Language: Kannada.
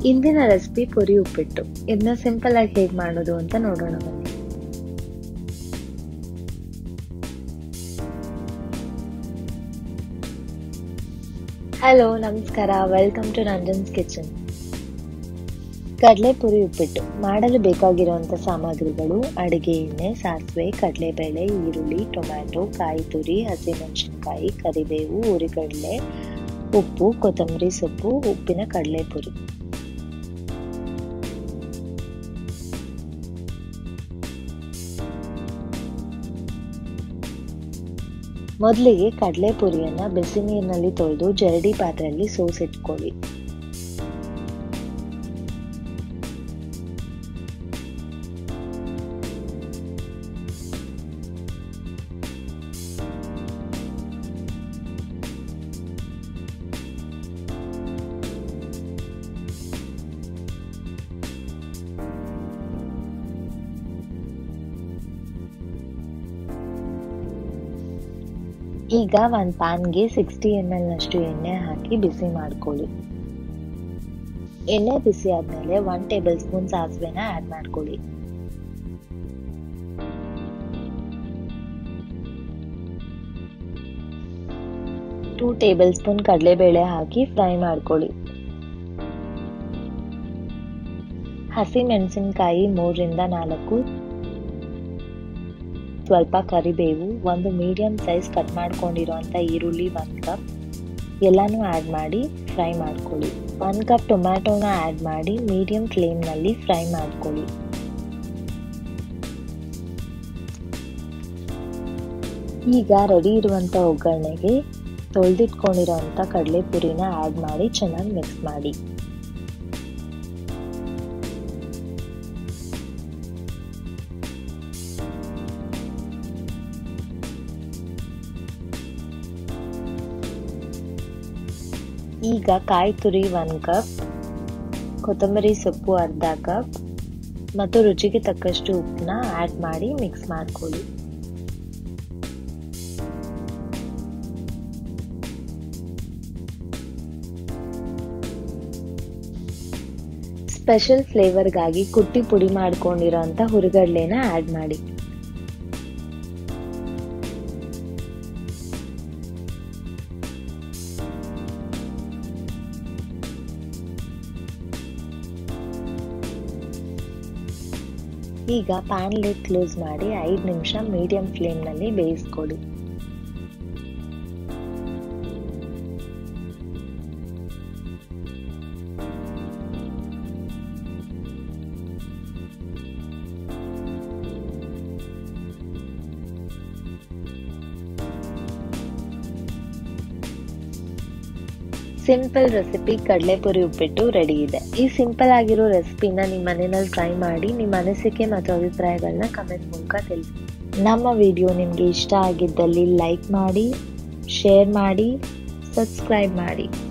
ಇಂದಿನ ರೆಸಿಪಿ ಪುರಿ ಉಪ್ಪಿಟ್ಟು ಇದನ್ನ ಸಿಂಪಲ್ ಆಗಿ ಹೇಗೆ ಮಾಡೋದು ಅಂತ ನೋಡೋಣ ಬನ್ನಿ ಹಲೋ ನಮಸ್ಕಾರ ವೆಲ್ಕಮ್ ಟು ನಂಜನ್ಸ್ ಕಿಚನ್ ಕಡಲೆ ಪುರಿ ಉಪ್ಪಿಟ್ಟು ಮಾಡಲು ಬೇಕಾಗಿರುವಂಥ ಸಾಮಗ್ರಿಗಳು ಅಡಿಗೆ ಎಣ್ಣೆ ಸಾಸಿವೆ ಕಡಲೆಬೇಳೆ ಈರುಳ್ಳಿ ಟೊಮ್ಯಾಟೊ ಕಾಯಿ ತುರಿ ಹಸಿಮೆಣಸಿನಕಾಯಿ ಕರಿಬೇವು ಉರಿಗಡಲೆ ಉಪ್ಪು ಕೊತ್ತಂಬರಿ ಸೊಪ್ಪು ಉಪ್ಪಿನ ಕಡಲೆಪುರಿ ಮೊದಲಿಗೆ ಕಡಲೆ ಪುರಿಯನ್ನ ಬಿಸಿ ನೀರಿನಲ್ಲಿ ತೊಳೆದು ಜರಡಿ ಪಾತ್ರೆಯಲ್ಲಿ ಸೋಸಿಟ್ಕೊಳ್ಳಿ ಈಗ ಒಂದು ಪ್ಯಾನ್ಗೆ ಸಿಕ್ಸ್ಟಿ ಎಮ್ ಎಲ್ ನಷ್ಟು ಎಣ್ಣೆ ಹಾಕಿ ಬಿಸಿ ಮಾಡ್ಕೊಳ್ಳಿ ಎಣ್ಣೆ ಬಿಸಿ ಆದ್ಮೇಲೆ ಒನ್ ಟೇಬಲ್ ಸ್ಪೂನ್ ಸಾಸಿವೆನ ಆಡ್ ಮಾಡ್ಕೊಳ್ಳಿ ಟೂ ಟೇಬಲ್ ಸ್ಪೂನ್ ಕಡಲೆಬೇಳೆ ಹಾಕಿ ಫ್ರೈ ಮಾಡ್ಕೊಳ್ಳಿ ಹಸಿ ಮೆಣಸಿನಕಾಯಿ ಮೂರರಿಂದ ನಾಲ್ಕು ಸ್ವಲ್ಪ ಕರಿಬೇವು ಒಂದು ಮೀಡಿಯಂ ಸೈಜ್ ಕಟ್ ಮಾಡ್ಕೊಂಡಿರೋಂಥ ಈರುಳ್ಳಿ ಒಂದು ಕಪ್ ಎಲ್ಲನೂ ಆ್ಯಡ್ ಮಾಡಿ ಫ್ರೈ ಮಾಡ್ಕೊಳ್ಳಿ ಒಂದು ಕಪ್ ಟೊಮ್ಯಾಟೋನ ಆ್ಯಡ್ ಮಾಡಿ ಮೀಡಿಯಂ ಫ್ಲೇಮ್ನಲ್ಲಿ ಫ್ರೈ ಮಾಡ್ಕೊಳ್ಳಿ ಈಗ ರೆಡಿ ಇರುವಂಥ ಒಗ್ಗರಣೆಗೆ ತೊಳೆದಿಟ್ಕೊಂಡಿರೋಂಥ ಕಡಲೆಪುರಿನ ಆ್ಯಡ್ ಮಾಡಿ ಚೆನ್ನಾಗಿ ಮಿಕ್ಸ್ ಮಾಡಿ ಈಗ ಕಾಯಿ ತುರಿ ಒಂದು ಕಪ್ ಕೊತ್ತಂಬರಿ ಸೊಪ್ಪು ಅರ್ಧ ಕಪ್ ಮತ್ತು ರುಚಿಗೆ ತಕ್ಕಷ್ಟು ಉಪ್ಪನ್ನ ಆ್ಯಡ್ ಮಾಡಿ ಮಿಕ್ಸ್ ಮಾಡ್ಕೊಳ್ಳಿ ಸ್ಪೆಷಲ್ ಫ್ಲೇವರ್ಗಾಗಿ ಕುಟ್ಟಿ ಪುಡಿ ಮಾಡ್ಕೊಂಡಿರೋಂಥ ಹುರಿಗಡ್ಲೆನ ಆ್ಯಡ್ ಮಾಡಿ ಈಗ ಪ್ಯಾನ್ ಲಿಡ್ ಕ್ಲೋಸ್ ಮಾಡಿ ಐದು ನಿಮಿಷ ಮೀಡಿಯಂ ಫ್ಲೇಮ್ನಲ್ಲಿ ಬೇಯಿಸ್ಕೊಳ್ಳಿ ಸಿಂಪಲ್ ರೆಸಿಪಿ ಕಡಲೆಪುರಿ ಉಪ್ಪಿಟ್ಟು ರೆಡಿ ಇದೆ ಈ ಸಿಂಪಲ್ ಆಗಿರೋ ರೆಸಿಪಿನ ನಿಮ್ಮ ಮನೆಯಲ್ಲಿ ಟ್ರೈ ಮಾಡಿ ನಿಮ್ಮ ಅನಿಸಿಕೆ ಮತ್ತು ಅಭಿಪ್ರಾಯಗಳನ್ನ ಕಮೆಂಟ್ ಮೂಲಕ ತಿಳಿಸಿ ನಮ್ಮ ವಿಡಿಯೋ ನಿಮಗೆ ಇಷ್ಟ ಆಗಿದ್ದಲ್ಲಿ ಲೈಕ್ ಮಾಡಿ ಶೇರ್ ಮಾಡಿ ಸಬ್ಸ್ಕ್ರೈಬ್ ಮಾಡಿ